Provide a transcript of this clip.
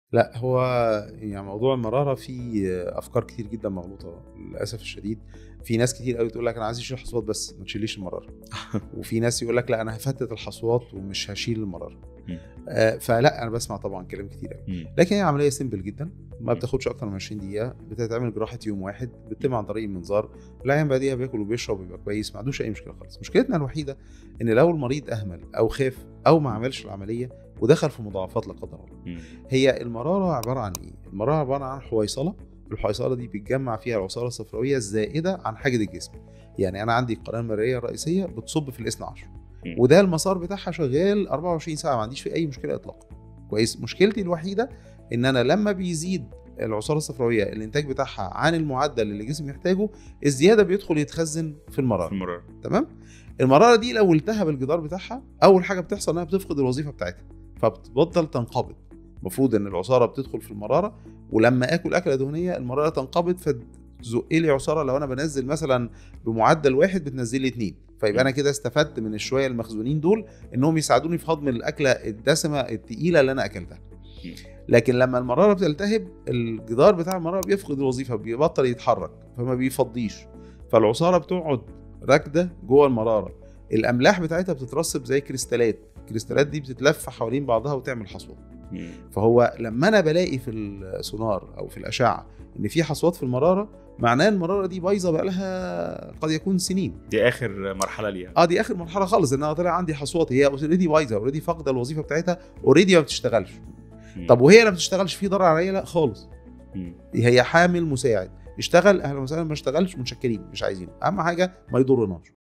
لأ، هو يعني موضوع المرارة فيه أفكار كتير جدًا مغلوطة للأسف الشديد، في ناس كتير أوي تقول لك أنا عايز أشيل حصوات بس ما تشيليش المرارة، وفي ناس يقول لك لأ أنا هافتت الحصوات ومش هاشيل المرارة. إمم. آآ، فلأ أنا باسمع طبعًا كلام كتير أوي، إمم. لكن هي عملية simple جدًا، ما إمم. بتاخدش أكتر من 20 دقيقة، بتتعمل جراحة يوم واحد، بتتم عن طريق المنظار، العيان بعديها بياكل وبيشرب ويبقى كويس، ما عندوش أي مشكلة خالص. مشكلتنا الوحيدة إن لو المريض أهمل أو خاف أو ما عملش العملية ودخل في مضاعفات لا قدر الله. إمم. هي المرارة عبارة عن إيه؟ المرارة عبارة عن حويصلة، الحويصلة دي بيتجمع فيها العصارة الصفراوية الزائدة عن حاجة الجسم. يعني أنا عندي القناة المرئية الرئيسية بتصب في الاثنى عشر، إمم. وده المسار بتاعها شغال 24 ساعة ما عنديش فيه أي مشكلة إطلاقًا. كويس؟ مشكلتي الوحيدة إن أنا لما بيزيد العصارة الصفراوية الإنتاج بتاعها عن المعدل اللي الجسم محتاجه، الزيادة بيدخل يتخزن في في المرارة. المرارة. تمام؟ المرارة دي لو التهب الجدار بتاعها، أول حاجة بتحصل إنها بتفقد الوظيفة بتاعتها، فبتبطل تنقبض. المفروض إن العصارة بتدخل في المرارة، ولما آكل أكلة دهنية المرارة تنقبض فتزق لي عصارة لو أنا بانزل مثلًا بمعدل واحد بتنزل لي 2 فيبقى أنا كده استفدت من الشوية المخزونين دول إنهم يساعدوني في هضم الأكلة الدسمة التقيلة اللي أنا أكلتها. إمم. لكن لما المرارة بتلتهب الجدار بتاع المرارة بيفقد الوظيفة، بيبطل يتحرك، فما بيفضيش، فالعصارة بتقعد راكدة جوه المرارة. الأملاح بتاعتها بتترسب زي كريستالات، الكريستالات دي بتتلف حوالين بعضها وتعمل حصوات. إمم. فهو لما أنا بالاقي في السونار أو في الأشعة إن في حصوات في المرارة، معناه المرارة دي بايظة بقى لها قد يكون سنين. دي آخر مرحلة ليها. آه دي آخر مرحلة خالص، إن أنا طلع عندي حصوات هي already بايظة، already فاقدة الوظيفة بتاعتها، already ما بتشتغلش. إمم. طب وهي اللي ما بتشتغلش في ضرر عليا؟ لأ خالص. إمم. هي حامل مساعد، اشتغل أهلًا وسهلًا، ما اشتغلش متشكرين مش عايزينه، أهم حاجة ما يضرناش.